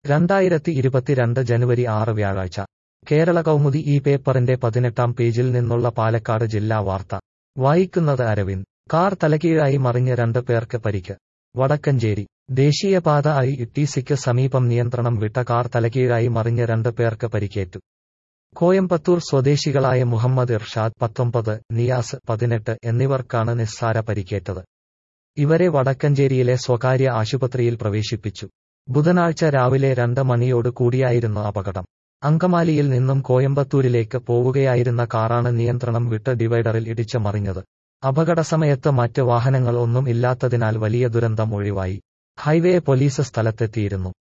രണ്ടായിരത്തി ഇരുപത്തിരണ്ട് ജനുവരി ആറ് വ്യാഴാഴ്ച കേരള കൗമുദി ഈ പേപ്പറിന്റെ പതിനെട്ടാം പേജിൽ നിന്നുള്ള പാലക്കാട് ജില്ലാ വാർത്ത വായിക്കുന്നത് അരവിന്ദ് കാർ തലകീഴായി മറിഞ്ഞ് രണ്ട് പേർക്ക് പരിക്ക് വടക്കഞ്ചേരി ദേശീയപാത ഐ ടിസിക്ക് സമീപം നിയന്ത്രണം വിട്ട കാർ തലകീഴായി മറിഞ്ഞ് രണ്ട് പേർക്ക് പരിക്കേറ്റു കോയമ്പത്തൂർ സ്വദേശികളായ മുഹമ്മദ് ഇർഷാദ് പത്തൊമ്പത് നിയാസ് പതിനെട്ട് എന്നിവർക്കാണ് നിസ്സാര പരിക്കേറ്റത് ഇവരെ വടക്കഞ്ചേരിയിലെ സ്വകാര്യ ആശുപത്രിയിൽ പ്രവേശിപ്പിച്ചു ബുധനാഴ്ച രാവിലെ രണ്ട് മണിയോട് കൂടിയായിരുന്നു അപകടം അങ്കമാലിയിൽ നിന്നും കോയമ്പത്തൂരിലേക്ക് പോവുകയായിരുന്ന കാറാണ് നിയന്ത്രണം വിട്ട് ഡിവൈഡറിൽ ഇടിച്ച് മറിഞ്ഞത് അപകടസമയത്ത് മറ്റ് വാഹനങ്ങൾ ഒന്നും ഇല്ലാത്തതിനാൽ വലിയ ദുരന്തം ഒഴിവായി ഹൈവേ പോലീസ് സ്ഥലത്തെത്തിയിരുന്നു